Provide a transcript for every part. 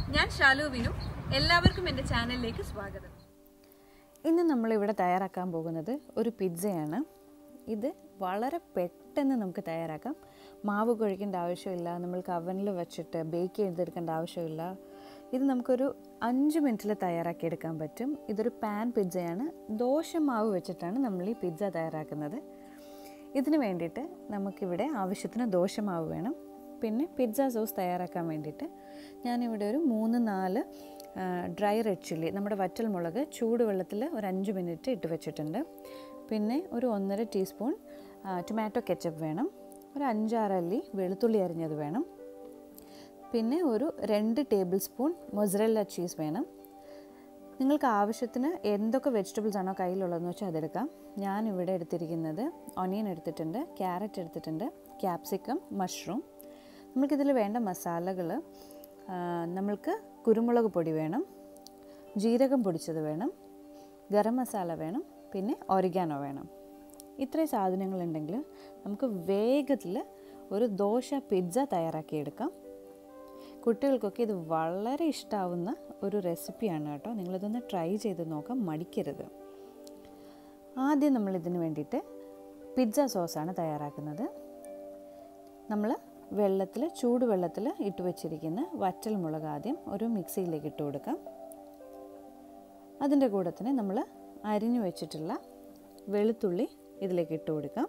ഞാൻ ഷാലു വിനു എല്ലാവർക്കും എൻ്റെ ചാനലിലേക്ക് സ്വാഗതം ഇന്ന് നമ്മളിവിടെ തയ്യാറാക്കാൻ പോകുന്നത് ഒരു പിസ്സയാണ് ഇത് വളരെ പെട്ടെന്ന് നമുക്ക് തയ്യാറാക്കാം മാവ് കുഴിക്കേണ്ട ആവശ്യമില്ല നമ്മൾക്ക് അവനിൽ വെച്ചിട്ട് ബേക്ക് ചെയ്തെടുക്കേണ്ട ആവശ്യമില്ല ഇത് നമുക്കൊരു അഞ്ച് മിനിറ്റിൽ തയ്യാറാക്കി എടുക്കാൻ പറ്റും ഇതൊരു പാൻ പിസ്സയാണ് ദോശ മാവ് വെച്ചിട്ടാണ് നമ്മൾ ഈ പിസ്സ തയ്യാറാക്കുന്നത് ഇതിന് വേണ്ടിയിട്ട് നമുക്കിവിടെ ആവശ്യത്തിന് ദോശമാവ് വേണം പിന്നെ പിസ്സ സോസ് തയ്യാറാക്കാൻ വേണ്ടിയിട്ട് ഞാനിവിടെ ഒരു മൂന്ന് നാല് ഡ്രൈ റെഡ് ചില്ലി നമ്മുടെ വറ്റൽ മുളക് ചൂടുവെള്ളത്തിൽ ഒരു അഞ്ച് മിനിറ്റ് ഇട്ട് വെച്ചിട്ടുണ്ട് പിന്നെ ഒരു ഒന്നര ടീസ്പൂൺ ടൊമാറ്റോ കെച്ചപ്പ് വേണം ഒരു അഞ്ചാറ് അല്ലി വെളുത്തുള്ളി അരിഞ്ഞത് വേണം പിന്നെ ഒരു രണ്ട് ടേബിൾ സ്പൂൺ മൊസറല്ല ചീസ് വേണം നിങ്ങൾക്ക് ആവശ്യത്തിന് എന്തൊക്കെ വെജിറ്റബിൾസ് ആണോ കയ്യിലുള്ളതെന്ന് വെച്ചാൽ അതെടുക്കാം ഞാൻ ഇവിടെ എടുത്തിരിക്കുന്നത് ഒനിയൻ എടുത്തിട്ടുണ്ട് ക്യാരറ്റ് എടുത്തിട്ടുണ്ട് ക്യാപ്സിക്കം മഷ്റൂം നമുക്കിതിൽ വേണ്ട മസാലകൾ നമ്മൾക്ക് കുരുമുളക് പൊടി വേണം ജീരകം പൊടിച്ചത് വേണം ഗരം മസാല വേണം പിന്നെ ഒറിഗാനോ വേണം ഇത്രയും സാധനങ്ങളുണ്ടെങ്കിൽ നമുക്ക് വേഗത്തിൽ ഒരു ദോശ പിസ്സ തയ്യാറാക്കിയെടുക്കാം കുട്ടികൾക്കൊക്കെ ഇത് വളരെ ഇഷ്ടാവുന്ന ഒരു റെസിപ്പിയാണ് കേട്ടോ നിങ്ങളിതൊന്ന് ട്രൈ ചെയ്ത് നോക്കാം മടിക്കരുത് ആദ്യം നമ്മൾ ഇതിന് വേണ്ടിയിട്ട് പിസ്സ സോസാണ് തയ്യാറാക്കുന്നത് നമ്മൾ വെള്ളത്തിൽ ചൂടുവെള്ളത്തിൽ ഇട്ട് വെച്ചിരിക്കുന്ന വറ്റൽ മുളക് ആദ്യം ഒരു മിക്സിയിലേക്ക് ഇട്ട് കൊടുക്കാം അതിൻ്റെ കൂടെ തന്നെ നമ്മൾ അരിഞ്ഞു വെച്ചിട്ടുള്ള വെളുത്തുള്ളി ഇതിലേക്ക് ഇട്ട് കൊടുക്കാം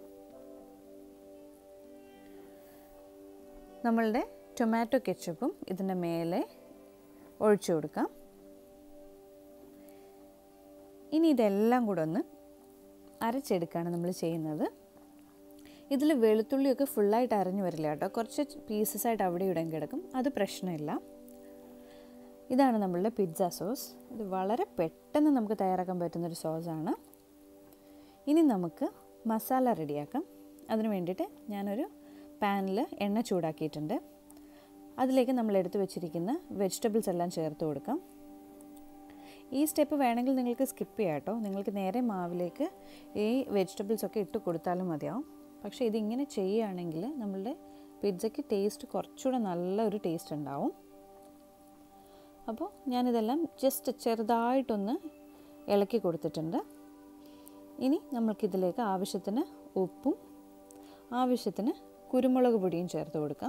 നമ്മളുടെ ടൊമാറ്റോ കെച്ചപ്പും ഇതിൻ്റെ മേലെ ഒഴിച്ചു കൊടുക്കാം ഇനി ഇതെല്ലാം കൂടെ ഒന്ന് അരച്ചെടുക്കുകയാണ് നമ്മൾ ചെയ്യുന്നത് ഇതിൽ വെളുത്തുള്ളിയൊക്കെ ഫുള്ളായിട്ട് അരഞ്ഞു വരില്ല കേട്ടോ കുറച്ച് പീസസ് ആയിട്ട് അവിടെ ഇവിടെയും കിടക്കും അത് പ്രശ്നമില്ല ഇതാണ് നമ്മളുടെ പിസ്സ സോസ് ഇത് വളരെ പെട്ടെന്ന് നമുക്ക് തയ്യാറാക്കാൻ പറ്റുന്നൊരു സോസാണ് ഇനി നമുക്ക് മസാല റെഡിയാക്കാം അതിന് വേണ്ടിയിട്ട് ഞാനൊരു പാനിൽ എണ്ണ ചൂടാക്കിയിട്ടുണ്ട് അതിലേക്ക് നമ്മൾ എടുത്തു വെച്ചിരിക്കുന്ന വെജിറ്റബിൾസ് എല്ലാം ചേർത്ത് കൊടുക്കാം ഈ സ്റ്റെപ്പ് വേണമെങ്കിൽ നിങ്ങൾക്ക് സ്കിപ്പ് ചെയ്യാം കേട്ടോ നിങ്ങൾക്ക് നേരെ മാവിലേക്ക് ഈ വെജിറ്റബിൾസ് ഒക്കെ ഇട്ട് കൊടുത്താലും മതിയാവും പക്ഷേ ഇതിങ്ങനെ ചെയ്യുകയാണെങ്കിൽ നമ്മളുടെ പിസ്സയ്ക്ക് ടേസ്റ്റ് കുറച്ചുകൂടെ നല്ലൊരു ടേസ്റ്റ് ഉണ്ടാവും അപ്പോൾ ഞാനിതെല്ലാം ജസ്റ്റ് ചെറുതായിട്ടൊന്ന് ഇളക്കി കൊടുത്തിട്ടുണ്ട് ഇനി നമ്മൾക്കിതിലേക്ക് ആവശ്യത്തിന് ഉപ്പും ആവശ്യത്തിന് കുരുമുളക് പൊടിയും ചേർത്ത് കൊടുക്കാം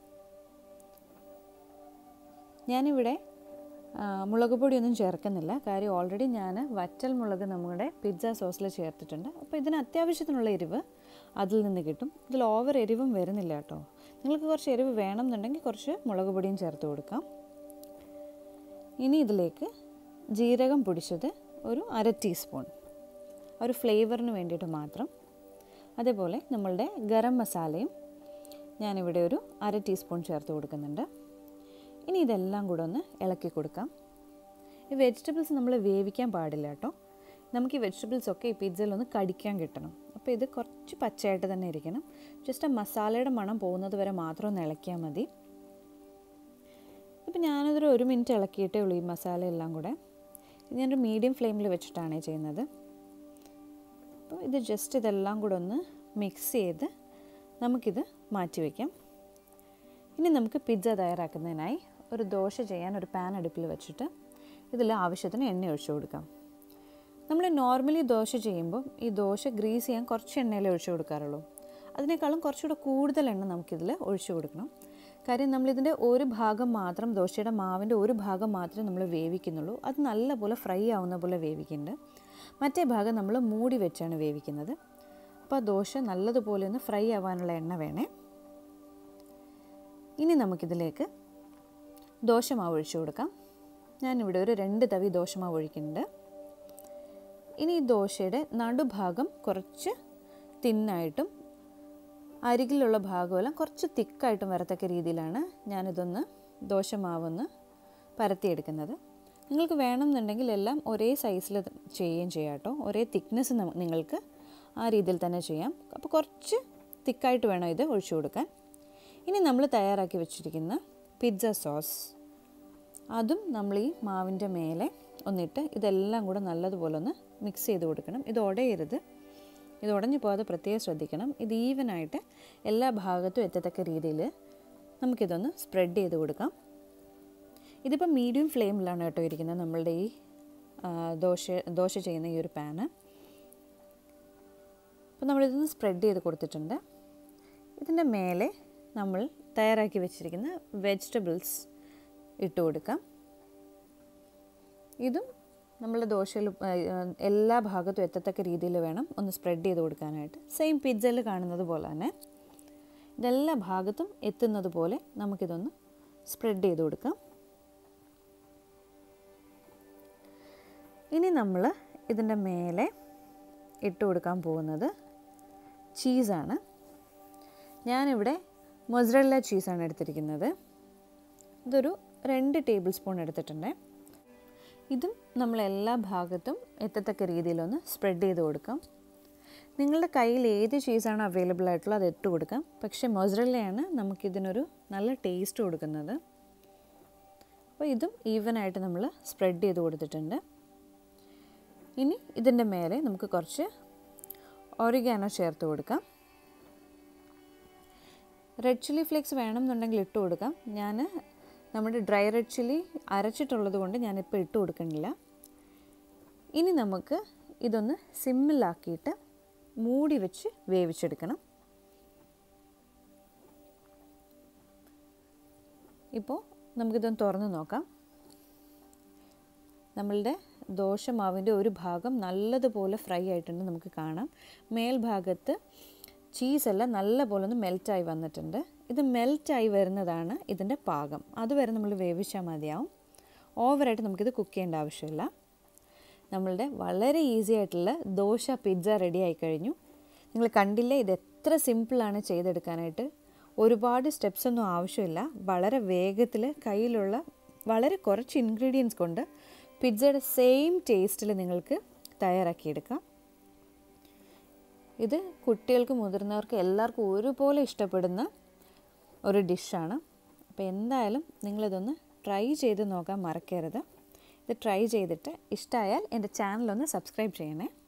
ഞാനിവിടെ മുളക് പൊടിയൊന്നും ചേർക്കുന്നില്ല കാര്യം ഓൾറെഡി ഞാൻ വറ്റൽ മുളക് നമ്മുടെ പിസ്സ സോസിൽ ചേർത്തിട്ടുണ്ട് അപ്പോൾ ഇതിന് അത്യാവശ്യത്തിനുള്ള എരിവ് അതിൽ നിന്ന് കിട്ടും ഇതിൽ ഓവർ എരിവും വരുന്നില്ല കേട്ടോ നിങ്ങൾക്ക് കുറച്ച് എരിവ് വേണമെന്നുണ്ടെങ്കിൽ കുറച്ച് മുളക് പൊടിയും ചേർത്ത് കൊടുക്കാം ഇനി ഇതിലേക്ക് ജീരകം പൊടിച്ചത് ഒരു അര ടീസ്പൂൺ ഒരു ഫ്ലേവറിന് വേണ്ടിയിട്ട് മാത്രം അതേപോലെ നമ്മളുടെ ഗരം മസാലയും ഞാനിവിടെ ഒരു അര ടീസ്പൂൺ ചേർത്ത് കൊടുക്കുന്നുണ്ട് ഇനി ഇതെല്ലാം കൂടെ ഒന്ന് ഇളക്കി കൊടുക്കാം ഈ വെജിറ്റബിൾസ് നമ്മൾ വേവിക്കാൻ പാടില്ല കേട്ടോ നമുക്ക് ഈ വെജിറ്റബിൾസ് ഒക്കെ ഈ പിസ്സയിൽ ഒന്ന് കടിക്കാൻ കിട്ടണം അപ്പോൾ ഇത് കുറച്ച് പച്ചയായിട്ട് തന്നെ ഇരിക്കണം ജസ്റ്റ് ആ മസാലയുടെ മണം പോകുന്നത് വരെ മാത്രം ഒന്ന് ഇളക്കിയാൽ മതി ഇപ്പം ഞാനതൊരു ഒരു മിനിറ്റ് ഇളക്കിയിട്ടേ ഉള്ളൂ ഈ മസാല എല്ലാം കൂടെ ഞാനൊരു മീഡിയം ഫ്ലെയിമിൽ വെച്ചിട്ടാണ് ചെയ്യുന്നത് അപ്പോൾ ഇത് ജസ്റ്റ് ഇതെല്ലാം കൂടെ ഒന്ന് മിക്സ് ചെയ്ത് നമുക്കിത് മാറ്റി വയ്ക്കാം ഇനി നമുക്ക് പിസ്സ തയ്യാറാക്കുന്നതിനായി ഒരു ദോശ ചെയ്യാൻ ഒരു പാൻ അടുപ്പിൽ വെച്ചിട്ട് ഇതിൽ ആവശ്യത്തിന് എണ്ണ ഒഴിച്ചു കൊടുക്കാം നമ്മൾ നോർമലി ദോശ ചെയ്യുമ്പോൾ ഈ ദോശ ഗ്രീസ് ചെയ്യാൻ കുറച്ച് എണ്ണയിൽ ഒഴിച്ചു കൊടുക്കാറുള്ളൂ അതിനേക്കാളും കുറച്ചുകൂടെ കൂടുതൽ എണ്ണ നമുക്കിതിൽ ഒഴിച്ചു കൊടുക്കണം കാര്യം നമ്മളിതിൻ്റെ ഒരു ഭാഗം മാത്രം ദോശയുടെ മാവിൻ്റെ ഒരു ഭാഗം മാത്രമേ നമ്മൾ വേവിക്കുന്നുള്ളൂ അത് നല്ലപോലെ ഫ്രൈ ആവുന്ന പോലെ വേവിക്കുന്നുണ്ട് മറ്റേ ഭാഗം നമ്മൾ മൂടി വെച്ചാണ് വേവിക്കുന്നത് അപ്പോൾ ആ ദോശ നല്ലതുപോലെ ഒന്ന് ഫ്രൈ ആവാനുള്ള എണ്ണ വേണേ ഇനി നമുക്കിതിലേക്ക് ദോശമാവ് ഒഴിച്ചു കൊടുക്കാം ഞാനിവിടെ ഒരു രണ്ട് തവി ദോശമാവ് ഒഴിക്കുന്നുണ്ട് ഇനി ഈ ദോശയുടെ നടുഭാഗം കുറച്ച് തിന്നായിട്ടും അരികിലുള്ള ഭാഗമെല്ലാം കുറച്ച് തിക്കായിട്ടും വരത്തക്ക രീതിയിലാണ് ഞാനിതൊന്ന് ദോശമാവൊന്ന് പരത്തിയെടുക്കുന്നത് നിങ്ങൾക്ക് വേണമെന്നുണ്ടെങ്കിൽ എല്ലാം ഒരേ സൈസിൽ ചെയ്യുകയും ചെയ്യാം കേട്ടോ ഒരേ തിക്നെസ് നിങ്ങൾക്ക് ആ രീതിയിൽ തന്നെ ചെയ്യാം അപ്പോൾ കുറച്ച് തിക്കായിട്ട് വേണം ഇത് ഒഴിച്ചു കൊടുക്കാൻ ഇനി നമ്മൾ തയ്യാറാക്കി വെച്ചിരിക്കുന്ന പിസ്സ സോസ് അതും നമ്മൾ ഈ മാവിൻ്റെ മേലെ ഒന്നിട്ട് ഇതെല്ലാം കൂടെ നല്ലതുപോലെ ഒന്ന് മിക്സ് ചെയ്ത് കൊടുക്കണം ഇത് ഉടയരുത് ഇത് ഉടഞ്ഞു പോകാതെ പ്രത്യേകം ശ്രദ്ധിക്കണം ഇത് ഈവനായിട്ട് എല്ലാ ഭാഗത്തും എത്തത്തക്ക രീതിയിൽ നമുക്കിതൊന്ന് സ്പ്രെഡ് ചെയ്ത് കൊടുക്കാം ഇതിപ്പോൾ മീഡിയം ഫ്ലെയിമിലാണ് കേട്ടോ ഇരിക്കുന്നത് നമ്മളുടെ ഈ ആ, ദോശ ദോശ ചെയ്യുന്ന ഈ ഒരു പാന് അപ്പോൾ നമ്മളിതൊന്ന് സ്പ്രെഡ് ചെയ്ത് കൊടുത്തിട്ടുണ്ട് ഇതിൻ്റെ മേലെ നമ്മൾ തയ്യാറാക്കി വെച്ചിരിക്കുന്ന വെജിറ്റബിൾസ് ഇട്ട് കൊടുക്കാം ഇതും നമ്മൾ ദോശയിൽ ആ, എല്ലാ ഭാഗത്തും എത്തത്തക്ക രീതിയിൽ വേണം ഒന്ന് സ്പ്രെഡ് ചെയ്ത് കൊടുക്കാനായിട്ട് സെയിം പിജ്ജയിൽ കാണുന്നത് പോലെ തന്നെ ഇതെല്ലാ ഭാഗത്തും എത്തുന്നത് പോലെ നമുക്കിതൊന്ന് സ്പ്രെഡ് ചെയ്ത് കൊടുക്കാം ഇനി നമ്മൾ ഇതിൻ്റെ മേലെ ഇട്ട് കൊടുക്കാൻ പോകുന്നത് ചീസാണ് ഞാനിവിടെ മൊസറല്ല ചീസാണ് എടുത്തിരിക്കുന്നത് ഇതൊരു രണ്ട് ടേബിൾ സ്പൂൺ എടുത്തിട്ടുണ്ട് ഇതും നമ്മൾ എല്ലാ ഭാഗത്തും എത്തത്തക്ക രീതിയിലൊന്ന് സ്പ്രെഡ് ചെയ്ത് കൊടുക്കാം നിങ്ങളുടെ കയ്യിൽ ഏത് ചീസാണോ അവൈലബിൾ ആയിട്ടുള്ളത് അത് ഇട്ട് കൊടുക്കാം പക്ഷേ മൊസറല്ലയാണ് നമുക്കിതിനൊരു നല്ല ടേസ്റ്റ് കൊടുക്കുന്നത് അപ്പോൾ ഇതും ഈവനായിട്ട് നമ്മൾ സ്പ്രെഡ് ചെയ്ത് കൊടുത്തിട്ടുണ്ട് ഇനി ഇതിൻ്റെ മേലെ നമുക്ക് കുറച്ച് ഒറിഗാനോ ചേർത്ത് കൊടുക്കാം റെഡ് ചില്ലി ഫ്ലേക്സ് വേണമെന്നുണ്ടെങ്കിൽ ഇട്ട് കൊടുക്കാം ഞാൻ നമ്മുടെ ഡ്രൈ റെഡ് ചില്ലി അരച്ചിട്ടുള്ളത് കൊണ്ട് ഞാനിപ്പോൾ ഇട്ട് കൊടുക്കണില്ല ഇനി നമുക്ക് ഇതൊന്ന് സിമ്മിലാക്കിയിട്ട് മൂടി വെച്ച് വേവിച്ചെടുക്കണം ഇപ്പോൾ നമുക്കിതൊന്ന് തുറന്ന് നോക്കാം നമ്മളുടെ ദോശമാവിൻ്റെ ഒരു ഭാഗം നല്ലതുപോലെ ഫ്രൈ ആയിട്ടുണ്ട് നമുക്ക് കാണാം മേൽഭാഗത്ത് ചീസെല്ലാം നല്ലപോലെ ഒന്ന് മെൽറ്റായി വന്നിട്ടുണ്ട് ഇത് മെൽറ്റായി വരുന്നതാണ് ഇതിൻ്റെ പാകം അതുവരെ നമ്മൾ വേവിച്ചാൽ മതിയാവും ഓവറായിട്ട് നമുക്കിത് കുക്ക് ചെയ്യേണ്ട ആവശ്യമില്ല നമ്മളുടെ വളരെ ഈസി ആയിട്ടുള്ള ദോശ പിസ്സ റെഡി ആയി കഴിഞ്ഞു നിങ്ങൾ കണ്ടില്ലേ ഇത് എത്ര സിമ്പിളാണ് ചെയ്തെടുക്കാനായിട്ട് ഒരുപാട് സ്റ്റെപ്സ് ഒന്നും ആവശ്യമില്ല വളരെ വേഗത്തിൽ കയ്യിലുള്ള വളരെ കുറച്ച് ഇൻഗ്രീഡിയൻസ് കൊണ്ട് പിസ്സയുടെ സെയിം ടേസ്റ്റിൽ നിങ്ങൾക്ക് തയ്യാറാക്കിയെടുക്കാം ഇത് കുട്ടികൾക്ക് മുതിർന്നവർക്ക് എല്ലാവർക്കും ഒരുപോലെ ഇഷ്ടപ്പെടുന്ന ഒരു ഡിഷാണ് അപ്പോൾ എന്തായാലും നിങ്ങളിതൊന്ന് ട്രൈ ചെയ്ത് നോക്കാൻ മറക്കരുത് ഇത് ട്രൈ ചെയ്തിട്ട് ഇഷ്ടമായാൽ എൻ്റെ ചാനലൊന്ന് സബ്സ്ക്രൈബ് ചെയ്യണേ